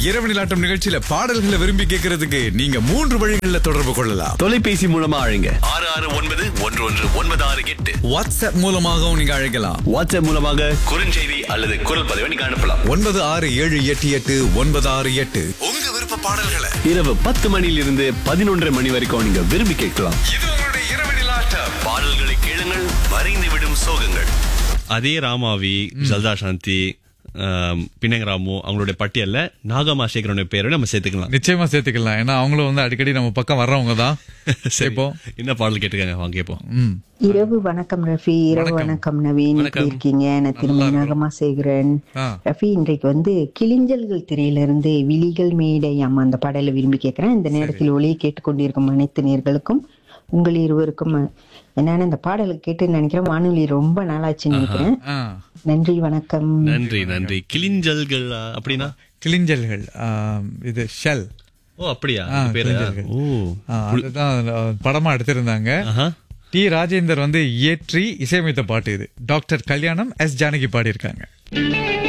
இரவு நிலாட்டம் நிகழ்ச்சியில பாடல்களை விரும்பி கேட்கறதுக்கு நீங்க மூன்று வழிகளில் தொடர்பு கொள்ளலாம் தொலைபேசி மூலமா அழைங்க ஆறு ஆறு ஒன்பது ஒன்று ஒன்று ஒன்பது ஆறு எட்டு வாட்ஸ்அப் மூலமாகவும் நீங்க அழைக்கலாம் வாட்ஸ்அப் மூலமாக குறுஞ்செய்தி அல்லது குரல் பதிவை நீங்க அனுப்பலாம் ஒன்பது ஆறு ஏழு எட்டு எட்டு ஒன்பது ஆறு எட்டு உங்க விருப்ப பாடல்களை இரவு பத்து மணியிலிருந்து பதினொன்றரை மணி வரைக்கும் நீங்க விரும்பி கேட்கலாம் இது உங்களுடைய இரவு நிலாட்டம் பாடல்களை கேளுங்கள் மறைந்து விடும் சோகங்கள் அதே ராமாவி ஜல்தா சாந்தி ஆம், பின்னங்க ராமு அவங்களுடைய பட்டியல்ல நாகமா சேகரனுடைய பேரை நம்ம சேர்த்துக்கலாம் நிச்சயமா சேர்த்துக்கலாம் ஏன்னா அவங்களும் வந்து அடிக்கடி நம்ம பக்கம் வர்றவங்க தான் சரி. இப்போ என்ன பாடல் கேட்டுக்காங்க வாங்க கேட்போம் ம் இரவு வணக்கம் ரஃபி இரவு வணக்கம் நவீன் எப்படி இருக்கீங்க நான் திரும்ப நாகமா சேகரன் ஆ. ரஃபி இன்றைக்கு வந்து கிளிஞ்சல்கள் திரையிலிருந்து விழிகள் மேடை அம்மா அந்த பாடலை விரும்பி கேட்கிறேன் இந்த நேரத்தில் ஒளியை கேட்டுக்கொண்டிருக்கும் அனைத்து நேர்களுக்கும் உங்கள் இருவருக்கும் என்னன்னு இந்த பாடலை கேட்டு நினைக்கிறேன் வானொலி ரொம்ப நாளாச்சுன்னு நினைக்கிறேன் ஆ நன்றி வணக்கம் நன்றி நன்றி கிளிஞ்சல்கள் ஆ, அப்படின்னா கிளிஞ்சல்கள் ஆ, இது ஷெல் ஓ அப்படியா ஆ, அது பேரு கிளிஞ்சல்கள். ஓ ஆ, அதுதான் ஆ, படமா எடுத்திருந்தாங்க ஆஹா. டி ராஜேந்தர் வந்து இயற்றி இசையமைத்த பாட்டு இது டாக்டர் கல்யாணம் எஸ் ஜானகி பாடியிருக்காங்க